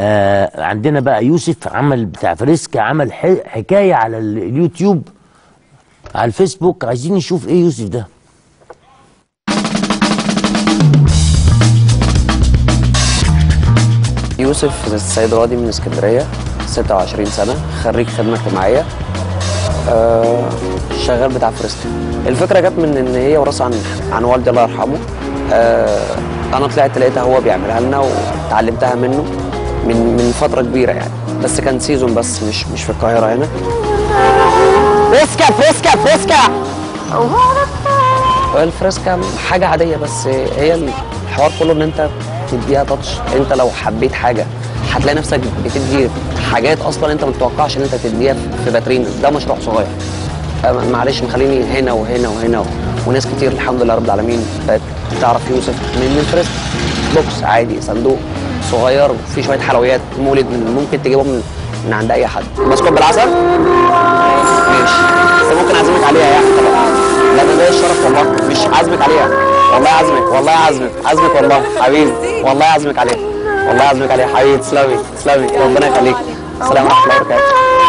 آه عندنا بقى يوسف عمل بتاع فريسكا عمل ح- حكايه على ال- اليوتيوب على الفيسبوك عايزين نشوف ايه يوسف ده يوسف السيد راضي من اسكندريه 26 سنه خريج خدمه اجتماعيه آه شغال بتاع فريسكا الفكره جت من ان هي وراثه عن عن والدي الله يرحمه آه انا طلعت لقيتها هو بيعملها لنا وتعلمتها منه من من فتره كبيره يعني بس كان سيزون بس مش مش في القاهره هنا فريسكا فريسكا فريسكا الفريسكا حاجه عاديه بس هي الحوار كله ان انت تديها تاتش انت لو حبيت حاجه هتلاقي نفسك بتدي حاجات اصلا انت ما تتوقعش ان انت تديها في باترين ده مشروع صغير أه، معلش مخليني هنا وهنا وهنا و... وناس كتير الحمد لله رب العالمين بقت تعرف يوسف من الفريسكا بوكس عادي صندوق صغير فيه شويه حلويات مولد من ممكن تجيبهم من, من عند اي حد مسكوب بالعسل ماشي بس ممكن اعزمك عليها يعني طبعا لا ده ده الشرف والله مش عازمك عليها والله عازمك والله عازمك عازمك والله حبيبي والله عازمك عليها والله عازمك عليها حبيبي تسلمي تسلمي ربنا يخليك السلام ورحمه الله وبركاته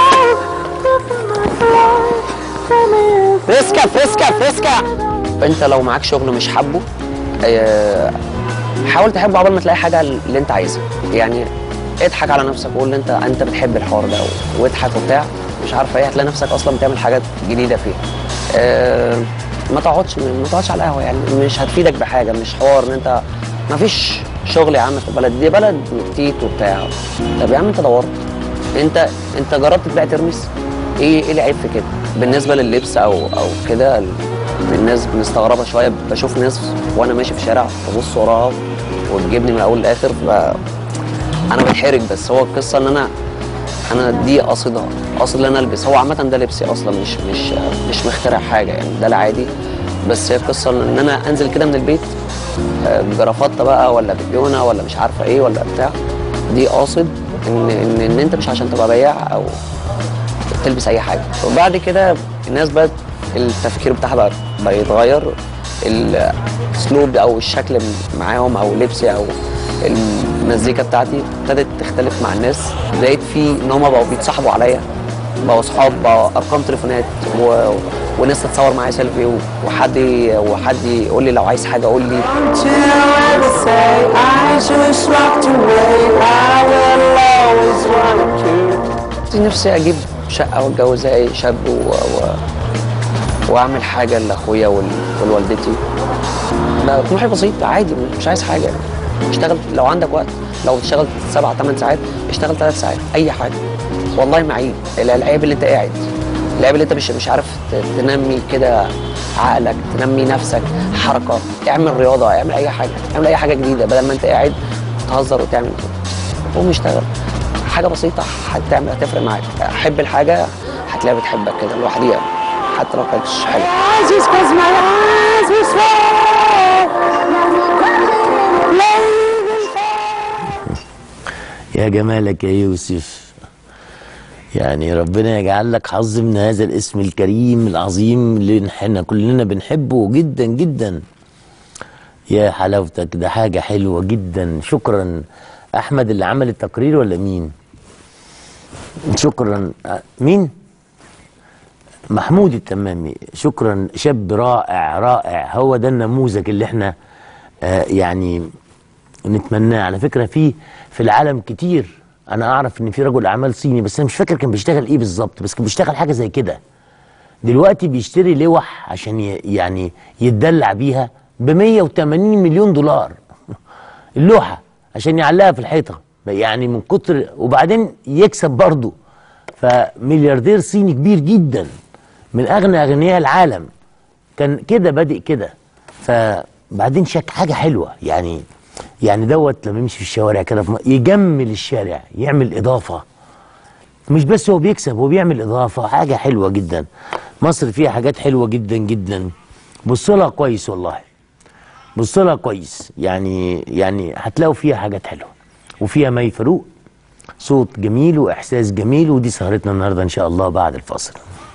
فيسكا فيسكا فيسكا انت لو معاك شغل مش حابه آه، حاول تحبه قبل ما تلاقي حاجه اللي انت عايزها يعني اضحك على نفسك وقول ان انت انت بتحب الحوار ده و- واضحك وبتاع مش عارف ايه هتلاقي نفسك اصلا بتعمل حاجات جديده فيه آه، ما تقعدش ما تقعدش على القهوه يعني مش هتفيدك بحاجه مش حوار ان انت ما فيش شغل يا عم في البلد دي بلد مكتيت وبتاع طب يا عم انت دورت انت انت جربت تبيع ترمس ايه ايه العيب في كده بالنسبه لللبس او او كده ال- الناس بنستغربها شويه بشوف ناس وانا ماشي في الشارع ببص وراها وتجيبني من الاول للاخر ف- انا بتحرج بس هو القصه ان انا انا دي قصدها قصد ان انا البس هو عامه ده لبسي اصلا مش مش مش مخترع حاجه يعني ده العادي بس هي القصه ان انا انزل كده من البيت آه، جرافطه بقى ولا بيونه ولا مش عارفه ايه ولا بتاع دي قاصد ان ان, إن انت مش عشان تبقى بياع او تلبس اي حاجه وبعد كده الناس بقت التفكير بتاعها بقى, بقى يتغير الاسلوب او الشكل معاهم او لبسي او المزيكا بتاعتي ابتدت تختلف مع الناس لقيت في ان هم بقوا بيتصاحبوا عليا بقوا اصحاب بقوا ارقام تليفونات و... وناس تتصور معايا سيلفي و- وحد وحد يقول لي لو عايز حاجه قول لي Till ever say I just walked away I will always want you نفسي اجيب شقه واتجوز زي اي شاب و... و... واعمل حاجه لاخويا ول... ولوالدتي لا طموحي بسيط عادي مش عايز حاجه يعني اشتغل لو عندك وقت لو اشتغلت سبع ثمان ساعات اشتغل ثلاث ساعات اي حاجه والله ما عيب العيب اللي انت قاعد العيب اللي انت مش مش عارف ت- تنمي كده عقلك تنمي نفسك حركه اعمل رياضه اعمل اي حاجه اعمل اي حاجه جديده بدل ما انت قاعد تهزر وتعمل كده قوم اشتغل حاجه بسيطه هتعمل هتفرق معاك حب الحاجه هتلاقيها بتحبك كده لوحديها حتى لو كانتش حلوه eyes just cause my eyes were small يا جمالك يا يوسف يعني ربنا يجعل لك حظ من هذا الاسم الكريم العظيم اللي احنا كلنا بنحبه جدا جدا يا حلاوتك ده حاجة حلوة جدا شكرا أحمد اللي عمل التقرير ولا مين شكرا أ- مين محمود التمامي شكرا شاب رائع رائع هو ده النموذج اللي احنا آه يعني نتمناه على فكره في في العالم كتير انا اعرف ان في رجل اعمال صيني بس انا مش فاكر كان بيشتغل ايه بالظبط بس كان بيشتغل حاجه زي كده دلوقتي بيشتري لوح عشان ي- يعني يتدلع بيها ب 180 مليون دولار اللوحه عشان يعلقها في الحيطه يعني من كتر وبعدين يكسب برضه فملياردير صيني كبير جدا من اغنى اغنياء العالم كان كده بادئ كده فبعدين شك حاجه حلوه يعني يعني دوت لما يمشي في الشوارع كده في م- يجمل الشارع يعمل اضافه مش بس هو بيكسب هو بيعمل اضافه حاجه حلوه جدا مصر فيها حاجات حلوه جدا جدا بص لها كويس والله بص لها كويس يعني يعني هتلاقوا فيها حاجات حلوه وفيها مي فاروق صوت جميل واحساس جميل ودي سهرتنا النهارده ان شاء الله بعد الفاصل